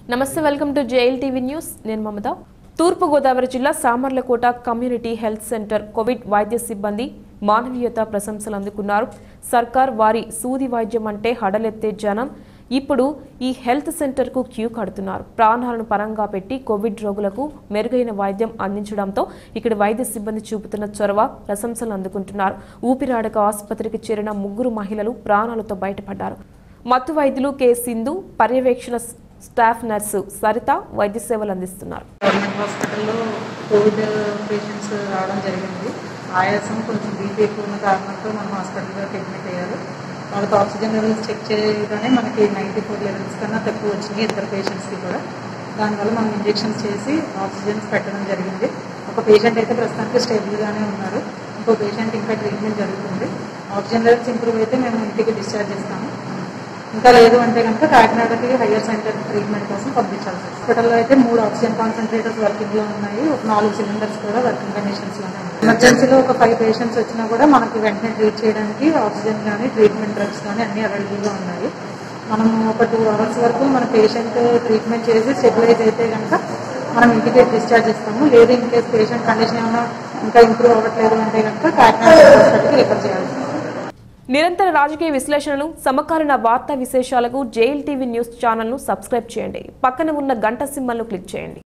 నమస్తే welcome to JL TV news నేను మమత తూర్పుగోదావరి జిల్లా Samarlakota community health centre Covid వైద్య సిబ్బంది మానవీయత ప్రశంసలు అందుకున్నారు సర్కార్ వారి సూది వైద్యం అంటే హడలెత్తే జనం ఇప్పుడు ఈ హెల్త్ సెంటర్కు క్యూ కడుతున్నారు ప్రాణాలను పరంగా పెట్టి కోవిడ్ రోగులకు మెరుగైన వైద్యం అందించడంతో ఇక్కడ వైద్య సిబ్బంది చూపుతున్న చొరవ ప్రశంసలు అందుకుంటున్నారు ఊపిరాడక ఆసుపత్రికి చేరిన ముగ్గురు మహిళలు ప్రాణాలతో బయటపడ్డారు మత్తు వైద్యులు కె సింధు పర్యవేక్షణ స్టాఫ్ నర్సు సరిత వైద్య సేవలు అందిస్తున్నారు గవర్నమెంట్ హాస్పిటల్లో కోవిడ్ పేషెంట్స్ రావడం జరిగింది ఆయాసం కొంచెం బీపీ ఎక్కువ ఉన్న కారణంతో మనం హాస్పిటల్లో అడ్మిట్ అయ్యారు వాళ్ళకి ఆక్సిజన్ లెవెల్స్ చెక్ చేయగానే మనకి నైంటీ ఫోర్ లెవెల్స్ కన్నా తక్కువ వచ్చినాయి ఇద్దరు పేషెంట్స్కి కూడా దానివల్ల మనం ఇంజెక్షన్స్ చేసి ఆక్సిజన్స్ పెట్టడం జరిగింది ఒక పేషెంట్ అయితే ప్రస్తుతానికి స్టేబుల్గానే ఉన్నారు ఇంకో పేషెంట్ ఇంకా ట్రీట్మెంట్ జరుగుతుంది ఆక్సిజన్ లెవెల్స్ ఇంప్రూవ్ అయితే మేము ఇంటికి డిశ్చార్జ్ చేస్తాము ఇంకా లేదు అంటే కనుక కాకినాడకి హయ్యర్ సెంటర్ ట్రీట్మెంట్ కోసం పంపించాల్సి వస్తుంది హాస్పిటల్లో అయితే మూడు ఆక్సిజన్ కాన్సన్ట్రేటర్స్ వర్కింగ్ లో ఉన్నాయి ఒక నాలుగు సిలిండర్స్ కూడా వర్కింగ్ కండిషన్స్ లోనే ఉన్నాయి ఎమర్జెన్సీలో ఒక ఫైవ్ పేషెంట్స్ వచ్చినా కూడా మనకి వెంటనే ట్రీట్ చేయడానికి ఆక్సిజన్ కానీ ట్రీట్మెంట్ డ్రగ్స్ కానీ అన్ని అవైలబుల్ గా ఉన్నాయి మనము ఒక టూ అవర్స్ వరకు మన పేషెంట్ ట్రీట్మెంట్ చేసి స్టెబిలైజ్ అయితే కనుక మనం ఇంటికి డిశ్చార్జ్ ఇస్తాము లేదు ఇన్ కేస్ పేషెంట్ కండిషన్ ఏమైనా ఇంకా ఇంప్రూవ్ అవ్వట్లేదు అంటే కనుక కాకినాడ హాస్పిటల్కి రిఫర్ చేయాల్సి ఉంటుంది నిరంతర రాజకీయ విశ్లేషణలు సమకాలీన వార్తా విశేషాలకు జేఎల్ టీవీ న్యూస్ ఛానల్ను సబ్స్క్రైబ్ చేయండి పక్కన ఉన్న గంట సింబల్ను క్లిక్ చేయండి